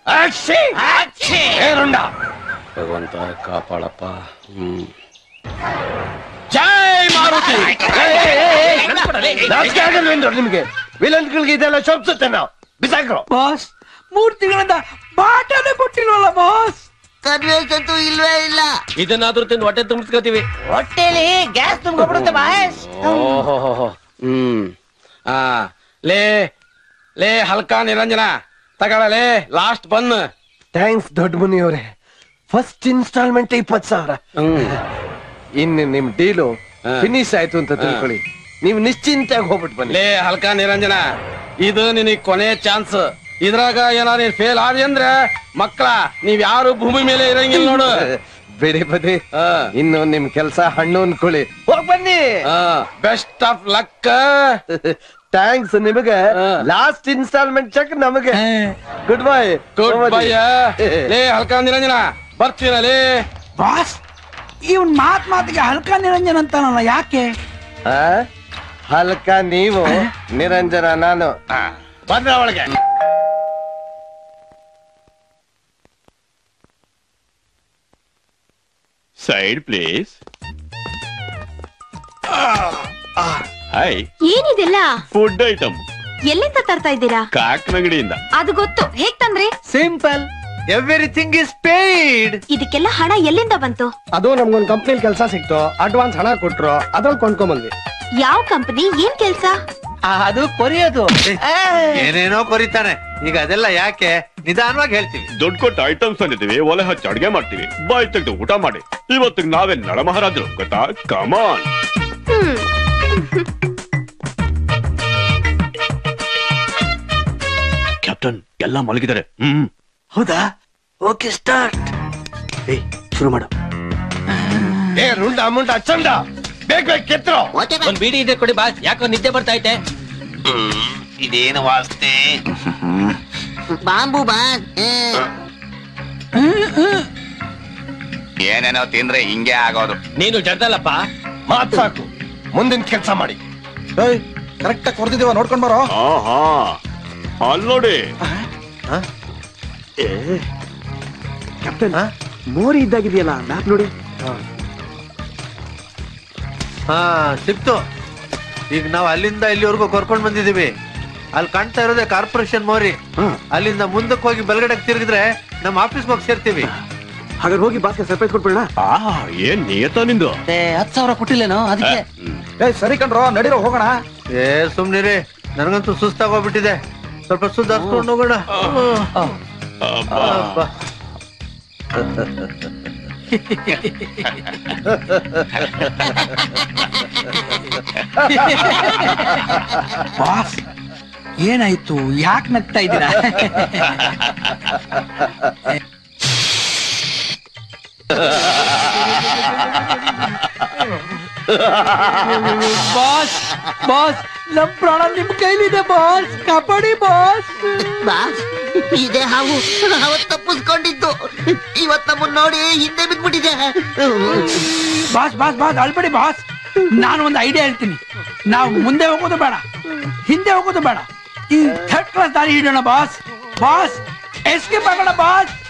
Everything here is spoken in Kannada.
ಏರುಂಡ ಭಗವಂತ ಕಾಪಾಡಪ್ಪ ಹ್ಮ್ ಜೈ ಮಾರುತಿ ನಾಚಿಕೆ ಆಗಲ್ವೇನ್ರು ನಿಮ್ಗೆ ವಿಲನ್ಗಳಿಗೆ ಇದೆಲ್ಲ ಶೋಭಿಸುತ್ತೆ ನಾವು ಬಿಸಾಕ್ರು ಬಾಸ್ ಮೂರ್ ತಿಂಗಳಿಂದ ಬಾಟನೇ ಕೊಟ್ಟಿಲ್ವಲ್ಲ ಬಾಸ್ ಕನ್ವೇಸ್ ಅಂತೂ ಇಲ್ವೇ ಇಲ್ಲ ಇದನ್ನಾದ್ರೂ ತಿಂದು ಹೊಟ್ಟೆ ತುಂಬಿಸ್ಕೋತೀವಿ ಹೊಟ್ಟೆಲಿ ಗ್ಯಾಸ್ ತುಂಬಿಬಿಡುತ್ತೆ ಬಾಯ್ ಓಹೋ ಹ್ಮ್ ಆ ಲೇ ಲೇ ಹಲ್ಕಾ ನಿರಂಜನ ತಗೊಳಲೇ ಲಾಸ್ಟ್ ಬನ್ ಥ್ಯಾಂಕ್ಸ್ ದೊಡ್ಡ ಮುನಿಯವರೇ ಫಸ್ಟ್ ಇನ್ಸ್ಟಾಲ್ಮೆಂಟ್ ಇಪ್ಪತ್ ಸಾವಿರ ಹ್ಮ್ ಇನ್ನು ನಿಮ್ ಡೀಲು ಹಾ. ಫಿನಿಶ್ ಆಯ್ತು ಅಂತ ತಿಳ್ಕೊಳ್ಳಿ ನೀವು ನಿಶ್ಚಿಂತೆಯಾಗಿ ಹೋಗ್ಬಿಟ್ಟು ಬನ್ನಿ ಲೇ ಹಲ್ಕಾ ನಿರಂಜನ ಇದು ನಿನಗ್ ಕೊನೆ ಚಾನ್ಸ್ ಇದ್ರಾಗ ಏನಾರ ನೀನ್ ಫೇಲ್ ಆದಿ ಅಂದ್ರೆ ಮಕ್ಕಳ ನೀವ್ ಯಾರು ಭೂಮಿ ಮೇಲೆ ಇರಂಗಿಲ್ಲ ನೋಡು ಬೇರೆ ಬದಿ ಹಾ. ಇನ್ನು ನಿಮ್ ಕೆಲ್ಸ ಹಣ್ಣು ಅನ್ಕೊಳ್ಳಿ ಹೋಗ್ ಬನ್ನಿ ಬೆಸ್ಟ್ ಆಫ್ ಲಕ್ ಥ್ಯಾಂಕ್ಸ್ ನಿಮಗೆ ಹಾ. ಲಾಸ್ಟ್ ಇನ್ಸ್ಟಾಲ್ಮೆಂಟ್ ಚೆಕ್ ನಮಗೆ ಗುಡ್ ಬೈ ಗುಡ್ ಬೈ ಲೇ ಹಲ್ಕಾ ನಿರಂಜನ ಬರ್ತೀನಲೇ ಬಾಸ್ ಇವನ್ ಮಾತ್ ಮಾತಿಗೆ ಹಲ್ಕ ನಿರಂಜನ್ ಅಂತಾನಲ್ಲ ಯಾಕೆ ಹಲ್ಕ ನೀವು ನಿರಂಜನ ನಾನು ಬಂದ್ರ ಒಳಗೆ ಸೈಡ್ ಪ್ಲೀಸ್ ಹಾಯ್ ಏನಿದೆಲ್ಲ ಫುಡ್ ಐಟಮ್ ಎಲ್ಲಿಂದ ತರ್ತಾ ಇದ್ದೀರಾ ಕಾಕ್ನಗಡಿಯಿಂದ ಅದು ಗೊತ್ತು ಹೇಗ್ ತಂದ್ರಿ ಸಿಂಪಲ್ ಎವ್ರಿಥಿಂಗ್ ಇಸ್ ಪೇಯ್ಡ್ ಇದಕ್ಕೆಲ್ಲ ಹಣ ಎಲ್ಲಿಂದ ಬಂತು ಅದು ನಮ್ಗೊಂದು ಕಂಪ್ನಿಲಿ ಕೆಲಸ ಸಿಕ್ತು ಅಡ್ವಾನ್ಸ್ ಹಣ ಕೊಟ್ರು ಅದ್ರಲ್ಲಿ ಕೊಂಡ್ಕೊಂಬಂದ್ವಿ ಯಾವ ಕಂಪನಿ ಏನ್ ಕೆಲ್ಸ ಅದು ಕೊರಿಯೋದು ಏನೇನೋ ಕೊರಿತಾನೆ ಈಗ ಅದೆಲ್ಲ ಯಾಕೆ ನಿಧಾನವಾಗಿ ಹೇಳ್ತೀವಿ ದುಡ್ಡು ಕೊಟ್ಟು ಐಟಮ್ಸ್ ತಂದಿದ್ದೀವಿ ಒಲೆ ಹಚ್ಚಿ ಅಡ್ಗೆ ಮಾಡ್ತೀವಿ ಬಾಯ್ ತೆಗೆದು ಊಟ ಮಾಡಿ ಇವತ್ತಿಗೆ ನಾವೇ ನಳಮಹಾರಾಜರು ಗೊತ್ತಾ ಕಮಾನ್ ಹ್ಮ್ ಕ್ಯಾಪ್ಟನ್ ಎಲ್ಲ ಮಲಗಿದ್ದಾರೆ ಹ್ಮ್ ಹೌದಾ ಓಕೆ ಸ್ಟಾರ್ಟ್ ಶುರು ಮಾಡು ಏ ರುಂಡ ಮುಂಡ ಚಂಡ ಬೇಗ ಬೇಗ ಕೆತ್ತರು ಒಂದ್ ಬಿಡಿ ಇದೆ ಕೊಡಿ ಬಾಸ್ ಯಾಕೋ ನಿದ್ದೆ ಬರ್ತಾ ಐತೆ ಇದೇನು ವಾಸ್ತೆ ಬಾಂಬು ಬಾಸ್ ಏನೇನೋ ತಿಂದ್ರೆ ಹಿಂಗೆ ಆಗೋದು ನೀನು ಜಡ್ದಲ್ಲಪ್ಪ ಮಾತ್ ಸಾಕು ಮುಂದಿನ ಕೆಲಸ ಮಾಡಿ ಕರೆಕ್ಟ್ ಆಗಿ ಕೊಡ್ತಿದೀವ ನೋಡ್ಕೊಂಡ್ ಬರೋ ಹಾ ಹಾ ಅಲ್ಲಿ ನೋಡಿ ಮೋರಿ ಇದ್ದಾಗಿದೆಯಲ್ಲ ಮ್ಯಾಪ್ ನೋಡಿ ಹಾ ಸಿಕ್ತು ಈಗ ನಾವು ಅಲ್ಲಿಂದ ಇಲ್ಲಿವರೆಗೂ ಕರ್ಕೊಂಡ್ ಬಂದಿದೀವಿ ಅಲ್ಲಿ ಕಾಣ್ತಾ ಇರೋದೇ ಕಾರ್ಪೊರೇಷನ್ ಮೋರಿ ಅಲ್ಲಿಂದ ಮುಂದಕ್ಕೆ ಹೋಗಿ ಬೆಳಗಡೆ ತಿರುಗಿದ್ರೆ ನಮ್ಮ ಆಫೀಸ್ ಹೋಗಿ ಸೇರ್ತೀವಿ ಹಾಗಾದ್ರೆ ಹೋಗಿ ಬಾಸ್ಗೆ ಸರ್ಪ್ರೈಸ್ ಕೊಟ್ಬಿಡೋಣ ಆ ಏನ್ ನಿಯತ ನಿಂದು ಹತ್ ಸಾವಿರ ಕೊಟ್ಟಿಲ್ಲೇನೋ ಅದಕ್ಕೆ ಏ ಸರಿ ಕಣ್ರೋ ನಡೀರೋ ಹೋಗೋಣ ಏ ಸುಮ್ನಿರಿ ನನಗಂತೂ ಸುಸ್ತಾಗೋಗ್ಬಿಟ್ಟಿದೆ ಸ್ವಲ್ಪ ಸುಧಾರಿಸ್ಕೊಂಡು ಹೋಗೋಣ ಅಬ್ಬಾ. ಬಾಸ್ ಏನಾಯ್ತು ಯಾಕೆ ನಗ್ತಾ ಇದ್ದೀರಾ ಬಾಸ್ ಬಾಸ್ ನಮ್ ಪ್ರಾಣ ನಿಮ್ ಕೈಲಿದೆ ಬಾಸ್ ಕಾಪಾಡಿ ಬಾಸ್ ಬಾಸ್ ಇದೇ ಹಾವು ಅವತ್ ತಪ್ಪಿಸ್ಕೊಂಡಿದ್ದು ಇವತ್ ನಮ್ಮನ್ನ ನೋಡಿ ಹಿಂದೆ ಬಿದ್ಬಿಟ್ಟಿದೆ ಬಾಸ್ ಬಾಸ್ ಬಾಸ್ ಅಳ್ಬೇಡಿ ಬಾಸ್ ನಾನು ಒಂದು ಐಡಿಯಾ ಹೇಳ್ತೀನಿ ನಾವು ಮುಂದೆ ಹೋಗೋದು ಬೇಡ ಹಿಂದೆ ಹೋಗೋದು ಬೇಡ ಈ ಥರ್ಡ್ ಕ್ಲಾಸ್ ದಾರಿ ಹಿಡೋಣ ಬಾಸ್ ಬಾಸ್ ಎಸ್ಕೇಪ್ ಆಗೋಣ ಬಾಸ್